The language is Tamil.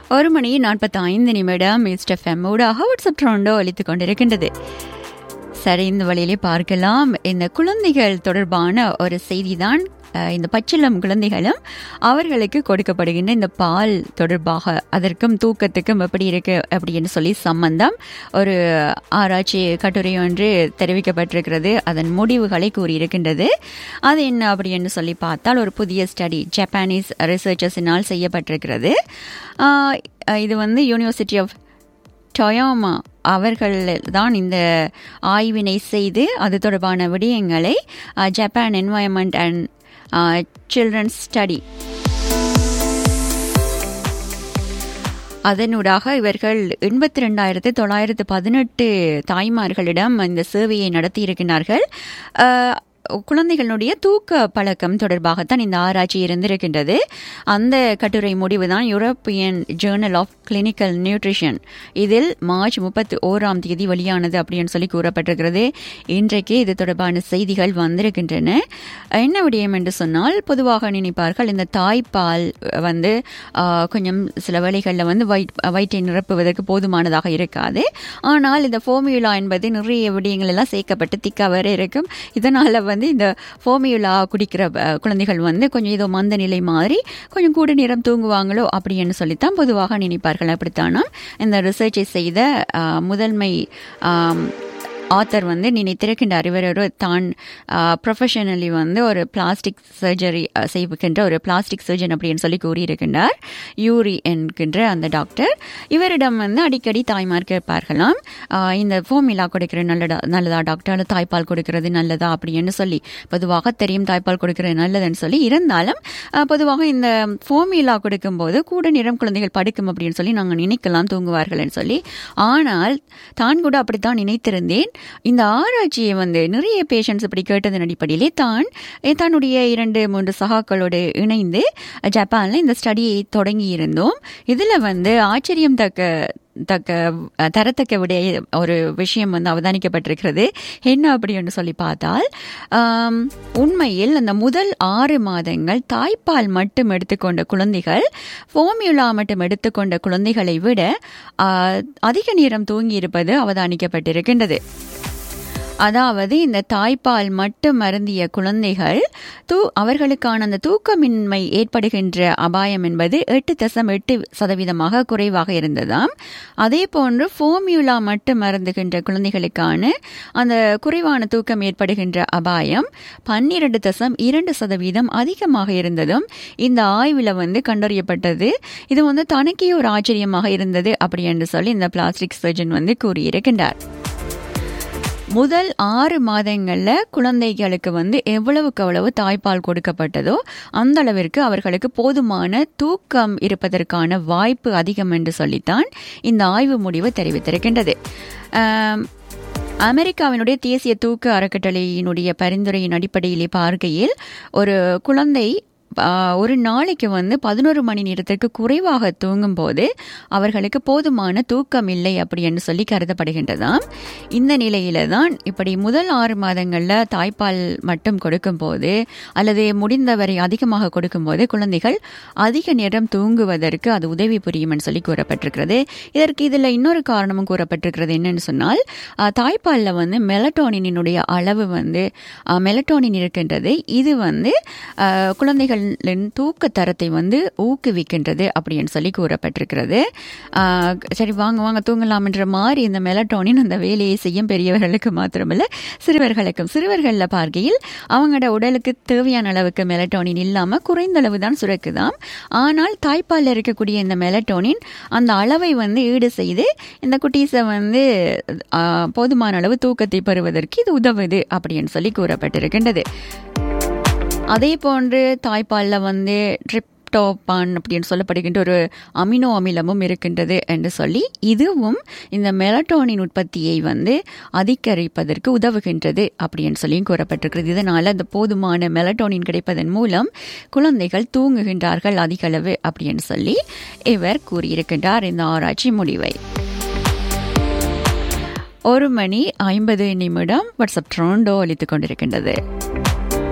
ஒரு மணி நாற்பத்தி ஐந்து நிமிடம் மிஸ்டர் ஃபெம் ஊடாக வாட்ஸ்அப் ட்ரோண்டோ அளித்துக் கொண்டிருக்கின்றது சரி இந்த வழியிலே பார்க்கலாம் இந்த குழந்தைகள் தொடர்பான ஒரு செய்திதான் அஹ், இந்த பச்சிளம் குழந்தைகளும் அவர்களுக்கு கொடுக்கப்படுகின்ற இந்த பால் தொடர்பாக அதற்கும் தூக்கத்துக்கும் எப்படி இருக்கு அப்படின்னு சொல்லி சம்பந்தம் ஒரு ஆராய்ச்சி கட்டுரை ஒன்று தெரிவிக்கப்பட்டிருக்கிறது அதன் முடிவுகளை கூறியிருக்கின்றது அது என்ன அப்படின்னு சொல்லி பார்த்தால் ஒரு புதிய ஸ்டடி ஜப்பானீஸ் ரிசர்ச்சர்ஸினால் செய்யப்பட்டிருக்கிறது ஆஹ், இது வந்து யூனிவர்சிட்டி ஆஃப் டொயோமா அவர்கள் தான் இந்த ஆய்வினை செய்து அது தொடர்பான விடயங்களை அஹ், Japan environment and children's study அதனூடாக இவர்கள் எண்பத்தி ரெண்டாயிரத்து தொள்ளாயிரத்து பதினெட்டு தாய்மார்களிடம் இந்த சேவையை நடத்தியிருக்கிறார்கள் அஹ், குழந்தைகளுடைய தூக்க பழக்கம் தொடர்பாகத்தான் இந்த ஆராய்ச்சி இருந்திருக்கின்றது அந்த கட்டுரை முடிவு தான் European journal of clinical nutrition இதில் மார்ச் முப்பத்தி ஓராம் தேதி வெளியானது அப்படின்னு சொல்லி கூறப்பட்டிருக்கிறது இன்றைக்கு இது தொடர்பான செய்திகள் வந்திருக்கின்றன என்ன விடயம் என்று சொன்னால் பொதுவாக நினைப்பார்கள் இந்த தாய்ப்பால் வந்து ஆஹ், கொஞ்சம் சில வேளைகளில் வந்து வயிற் வயிற்றை நிரப்புவதற்கு போதுமானதாக இருக்காது ஆனால் இந்த ஃபோமியுலா என்பது நிறைய விடயங்கள் எல்லாம் சேர்க்கப்பட்டு திக்கா வேற இருக்கும் இதனால வந்து இந்த ஃபோமியுலா குடிக்கிற அஹ், குழந்தைகள் வந்து கொஞ்சம் ஏதோ மந்த நிலை மாதிரி கொஞ்சம் கூட நேரம் தூங்குவாங்களோ அப்படின்னு சொல்லித்தான் பொதுவாக நினைப்பார்கள் அப்படித்தானா இந்த ரிசர்ச்சை செய்த அஹ், முதன்மை ஆம், ஆத்தர் வந்து நினைத்திருக்கின்றார் இவர் ஒரு தான் ப்ரொஃபஷனலி வந்து ஒரு பிளாஸ்டிக் சர்ஜரி செய்கின்ற ஒரு பிளாஸ்டிக் சர்ஜன் அப்படின்னு சொல்லி கூறியிருக்கின்றார் யூரி என்கின்ற அந்த டாக்டர் இவரிடம் வந்து அடிக்கடி தாய்மார் கேட்பார்களாம் ஆஹ் இந்த ஃபோமிலா கொடுக்கிறது நல்லதா நல்லதா டாக்டர் அல்லது தாய்ப்பால் கொடுக்கிறது நல்லதா அப்படின்னு சொல்லி பொதுவாக தெரியும் தாய்ப்பால் கொடுக்கிறது நல்லதுன்னு சொல்லி இருந்தாலும் ஆஹ் பொதுவாக இந்த ஃபோமிலா கொடுக்கும்போது கூட நிறம் குழந்தைகள் படுக்கும் அப்படின்னு சொல்லி நாங்கள் நினைக்கலாம் தூங்குவார்கள்னு சொல்லி ஆனால் தான் கூட அப்படித்தான் நினைத்திருந்தேன் இந்த ஆராய்ச்சியை வந்து நிறைய பேஷண்ட்ஸ் இப்படி கேட்டதன் அடிப்படையிலே தான் eh, தன்னுடைய இரண்டு மூன்று சகாக்களோடு இணைந்து ஜப்பான்ல இந்த ஸ்டடியை தொடங்கி இருந்தோம் இதுல வந்து ஆச்சரியம் தக்க தக்க அஹ், தரத்தக்க விடைய ஒரு விஷயம் வந்து அவதானிக்கப்பட்டிருக்கிறது என்ன அப்படின்னு சொல்லி பார்த்தால் ஆம், உண்மையில் அந்த முதல் ஆறு மாதங்கள் தாய்ப்பால் மட்டும் எடுத்துக்கொண்ட குழந்தைகள் ஃபோமியுலா மட்டும் எடுத்துக்கொண்ட குழந்தைகளை விட ஆஹ், அதிக நேரம் தூங்கி இருப்பது அவதானிக்கப்பட்டிருக்கின்றது அதாவது இந்த தாய்ப்பால் மட்டும் அருந்திய குழந்தைகள் தூ அவர்களுக்கான அந்த தூக்கமின்மை ஏற்படுகின்ற அபாயம் என்பது எட்டு தசம் எட்டு சதவீதமாக குறைவாக இருந்ததாம் அதே போன்று ஃபோமியுலா மட்டும் அருந்துகின்ற குழந்தைகளுக்கான அந்த குறைவான தூக்கம் ஏற்படுகின்ற அபாயம் பன்னிரண்டு தசம் இரண்டு சதவீதம் அதிகமாக இருந்ததும் இந்த ஆய்வில் வந்து கண்டறியப்பட்டது இது வந்து தனக்கே ஒரு ஆச்சரியமாக இருந்தது அப்படி என்று சொல்லி இந்த பிளாஸ்டிக் சர்ஜன் வந்து கூறியிருக்கின்றார் முதல் ஆறு மாதங்கள்ல குழந்தைகளுக்கு வந்து எவ்வளவுக்கு அவ்வளவு தாய்ப்பால் கொடுக்கப்பட்டதோ அந்த அளவிற்கு அவர்களுக்கு போதுமான தூக்கம் இருப்பதற்கான வாய்ப்பு அதிகம் என்று சொல்லித்தான் இந்த ஆய்வு முடிவு தெரிவித்திருக்கின்றது ஆம், அமெரிக்காவினுடைய தேசிய தூக்க அறக்கட்டளையினுடைய பரிந்துரையின் அடிப்படையிலே பார்க்கையில் ஒரு குழந்தை ஆ, ஒரு நாளைக்கு வந்து பதினோரு மணி நேரத்திற்கு குறைவாக தூங்கும் போது அவர்களுக்கு போதுமான தூக்கம் இல்லை அப்படி என்று சொல்லி கருதப்படுகின்றதாம் இந்த நிலையில தான் இப்படி முதல் ஆறு மாதங்கள்ல தாய்ப்பால் மட்டும் கொடுக்கும்போது அல்லது முடிந்தவரை அதிகமாக கொடுக்கும்போது குழந்தைகள் அதிக நேரம் தூங்குவதற்கு அது உதவி புரியும் என்று சொல்லி கூறப்பட்டிருக்கிறது இதற்கு இதுல இன்னொரு காரணமும் கூறப்பட்டிருக்கிறது என்னன்னு சொன்னால் ஆ, தாய்ப்பால்ல வந்து மெலட்டோனினுடைய அளவு வந்து ஆ, மெலட்டோனின் இருக்கின்றது இது வந்து ஆ, குழந்தைகளின் தூக்க தரத்தை வந்து ஊக்குவிக்கின்றது அப்படின்னு சொல்லி கூறப்பட்டிருக்கிறது ஆ, சரி வாங்க வாங்க தூங்கலாம்ன்ற மாதிரி இந்த மெலட்டோனின் அந்த வேலையை செய்யும் பெரியவர்களுக்கு மாத்திரமல்ல சிறுவர்களுக்கும் சிறுவர்களில் பார்க்கையில் அவங்களோட உடலுக்கு தேவையான அளவுக்கு மெலட்டோனின் இல்லாமல் குறைந்த அளவு தான் சுரக்குதாம் ஆனால் தாய்ப்பாலில் இருக்கக்கூடிய இந்த மெலட்டோனின் அந்த அளவை வந்து ஈடு செய்து இந்த குட்டீஸை வந்து ஆ, போதுமான அளவு தூக்கத்தை பெறுவதற்கு இது உதவுது அப்படின்னு சொல்லி கூறப்பட்டிருக்கின்றது அதே போன்று தாய்ப்பாலில் வந்து ட்ரிப்டோபான் அப்படின்னு சொல்லப்படுகின்ற ஒரு அமினோ அமிலமும் இருக்கின்றது என்று சொல்லி இதுவும் இந்த மெலட்டோனின் உற்பத்தியை வந்து அதிகரிப்பதற்கு உதவுகின்றது அப்படின்னு சொல்லியும் கூறப்பட்டிருக்கிறது இதனால் அந்த போதுமான மெலட்டோனின் கிடைப்பதன் மூலம் குழந்தைகள் தூங்குகின்றார்கள் அதிக அளவு அப்படின்னு சொல்லி இவர் கூறியிருக்கின்றார் இந்த ஆராய்ச்சி முடிவை ஒரு மணி ஐம்பது நிமிடம் வாட்ஸ்அப் ட்ரோண்டோ அளித்துக் கொண்டிருக்கின்றது